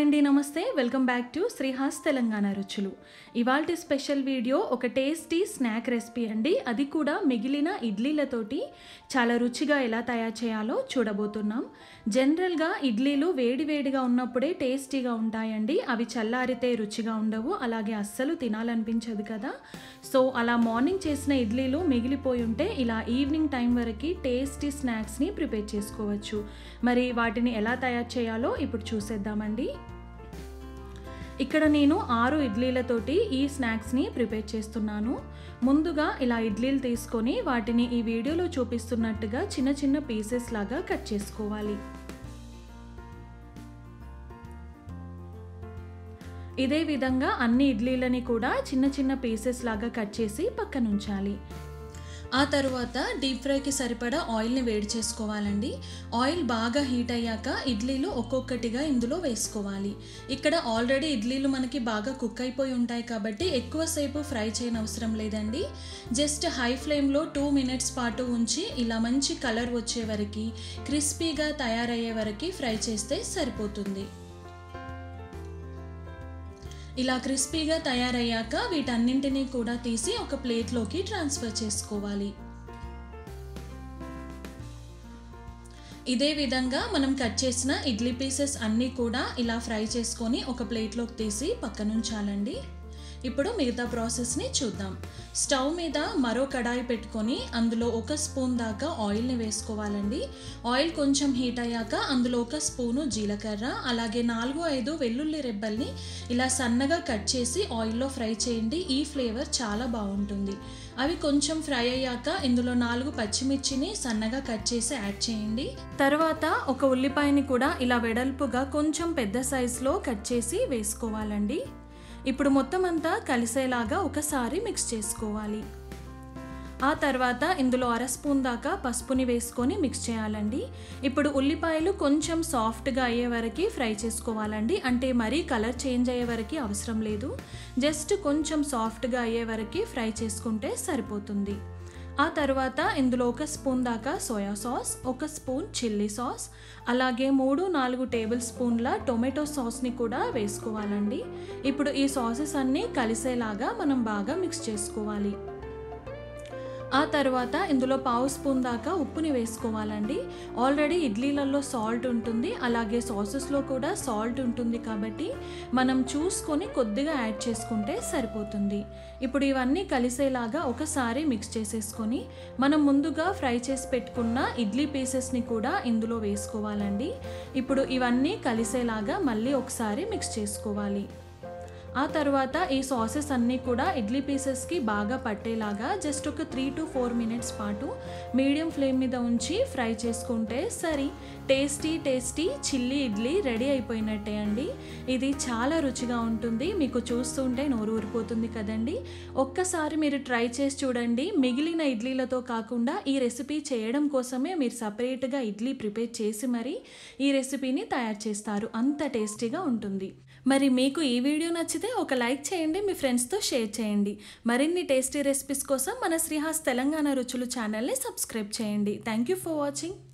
అండి నమస్తే welcome back to Srihas Telangana రుచులు ఇవాల్టి స్పెషల్ వీడియో ఒక టేస్టీ స్నాక్ రెసిపీ అండి అది కూడా మిగిలిన ఇడ్లీలతోటి చాలా రుచిగా ఎలా తయారు చేయాలో చూడబోతున్నాం జనరల్గా ఇడ్లీలు వేడి వేడిగా ఉన్నప్పుడే టేస్టీగా ఉంటాయండి అవి చల్లారితే రుచిగా ఉండవు అలాగే అస్సలు తినాలనిపించదు కదా సో అలా మార్నింగ్ చేసిన ఇడ్లీలు మిగిలిపోయి ఉంటే ఇలా ఈవినింగ్ టైం వరకు టేస్టీ స్నాక్స్ని ప్రిపేర్ చేసుకోవచ్చు మరి వాటిని ఎలా తయారు చేయాలో ఇప్పుడు చూసేద్దామండి ఇక్కడ నేను ఆరు ఇడ్లీలతోటి ఈ స్నాక్స్ని ప్రిపేర్ చేస్తున్నాను ముందుగా ఇలా ఇడ్లీలు తీసుకొని వాటిని ఈ వీడియోలో చూపిస్తున్నట్టుగా చిన్న చిన్న పీసెస్ లాగా కట్ చేసుకోవాలి ఇదే విధంగా అన్ని ఇడ్లీలని కూడా చిన్న చిన్న పీసెస్ లాగా కట్ చేసి పక్కన ఉంచాలి ఆ తర్వాత డీప్ ఫ్రైకి సరిపడా ఆయిల్ని వేడి చేసుకోవాలండి ఆయిల్ బాగా హీట్ అయ్యాక ఇడ్లీలు ఒక్కొక్కటిగా ఇందులో వేసుకోవాలి ఇక్కడ ఆల్రెడీ ఇడ్లీలు మనకి బాగా కుక్ అయిపోయి ఉంటాయి కాబట్టి ఎక్కువసేపు ఫ్రై చేయనవసరం లేదండి జస్ట్ హై ఫ్లేమ్లో టూ మినిట్స్ పాటు ఉంచి ఇలా మంచి కలర్ వచ్చే వరకు క్రిస్పీగా తయారయ్యే వరకు ఫ్రై చేస్తే సరిపోతుంది ఇలా క్రిస్పీగా తయారయ్యాక వీటన్నింటినీ కూడా తీసి ఒక ప్లేట్లోకి ట్రాన్స్ఫర్ చేసుకోవాలి ఇదే విధంగా మనం కట్ చేసిన ఇడ్లీ పీసెస్ అన్నీ కూడా ఇలా ఫ్రై చేసుకొని ఒక ప్లేట్లోకి తీసి పక్కనుంచాలండి ఇప్పుడు మిగతా ప్రాసెస్ని చూద్దాం స్టవ్ మీద మరో కడాయి పెట్టుకొని అందులో ఒక స్పూన్ దాకా ఆయిల్ని వేసుకోవాలండి ఆయిల్ కొంచెం హీట్ అయ్యాక అందులో ఒక స్పూను జీలకర్ర అలాగే నాలుగు ఐదు వెల్లుల్లి రెబ్బల్ని ఇలా సన్నగా కట్ చేసి ఆయిల్లో ఫ్రై చేయండి ఈ ఫ్లేవర్ చాలా బాగుంటుంది అవి కొంచెం ఫ్రై అయ్యాక ఇందులో నాలుగు పచ్చిమిర్చిని సన్నగా కట్ చేసి యాడ్ చేయండి తర్వాత ఒక ఉల్లిపాయని కూడా ఇలా వెడల్పుగా కొంచెం పెద్ద సైజులో కట్ చేసి వేసుకోవాలండి ఇప్పుడు మొత్తం అంతా కలిసేలాగా ఒకసారి మిక్స్ చేసుకోవాలి ఆ తర్వాత ఇందులో అర స్పూన్ దాకా పసుపుని వేసుకొని మిక్స్ చేయాలండి ఇప్పుడు ఉల్లిపాయలు కొంచెం సాఫ్ట్గా అయ్యే వరకు ఫ్రై చేసుకోవాలండి అంటే మరీ కలర్ చేంజ్ అయ్యే వరకు అవసరం లేదు జస్ట్ కొంచెం సాఫ్ట్గా అయ్యే వరకు ఫ్రై చేసుకుంటే సరిపోతుంది ఆ తర్వాత ఇందులో ఒక స్పూన్ దాకా సోయా సాస్ ఒక స్పూన్ చిల్లీ సాస్ అలాగే మూడు నాలుగు టేబుల్ స్పూన్ల టొమాటో సాస్ని కూడా వేసుకోవాలండి ఇప్పుడు ఈ సాసెస్ అన్నీ కలిసేలాగా మనం బాగా మిక్స్ చేసుకోవాలి ఆ తర్వాత ఇందులో పావు స్పూన్ దాకా ఉప్పుని వేసుకోవాలండి ఆల్రెడీ ఇడ్లీలలో సాల్ట్ ఉంటుంది అలాగే సాసెస్లో కూడా సాల్ట్ ఉంటుంది కాబట్టి మనం చూసుకొని కొద్దిగా యాడ్ చేసుకుంటే సరిపోతుంది ఇప్పుడు ఇవన్నీ కలిసేలాగా ఒకసారి మిక్స్ చేసేసుకొని మనం ముందుగా ఫ్రై చేసి పెట్టుకున్న ఇడ్లీ పీసెస్ని కూడా ఇందులో వేసుకోవాలండి ఇప్పుడు ఇవన్నీ కలిసేలాగా మళ్ళీ ఒకసారి మిక్స్ చేసుకోవాలి ఆ తర్వాత ఈ సాసెస్ అన్నీ కూడా ఇడ్లీ పీసెస్కి బాగా పట్టేలాగా జస్ట్ ఒక త్రీ టు ఫోర్ మినిట్స్ పాటు మీడియం ఫ్లేమ్ మీద ఉంచి ఫ్రై చేసుకుంటే సరి tasty tasty chilli idli ready అయిపోయినట్టే అండి ఇది చాలా రుచిగా ఉంటుంది మీకు చూస్తుంటే నోరు ఊరిపోతుంది కదండి ఒక్కసారి మీరు ట్రై చేసి చూడండి మిగిలిన ఇడ్లీలతో కాకుండా ఈ రెసిపీ చేయడం కోసమే మీరు సపరేట్గా ఇడ్లీ ప్రిపేర్ చేసి మరి ఈ రెసిపీని తయారు చేస్తారు అంత టేస్టీగా ఉంటుంది మరి మీకు ఈ వీడియో నచ్చితే ఒక లైక్ చేయండి మీ ఫ్రెండ్స్తో షేర్ చేయండి మరిన్ని టేస్టీ రెసిపీస్ కోసం మన శ్రీహాస్ తెలంగాణ రుచులు ఛానల్ని సబ్స్క్రైబ్ చేయండి థ్యాంక్ యూ ఫర్ వాచింగ్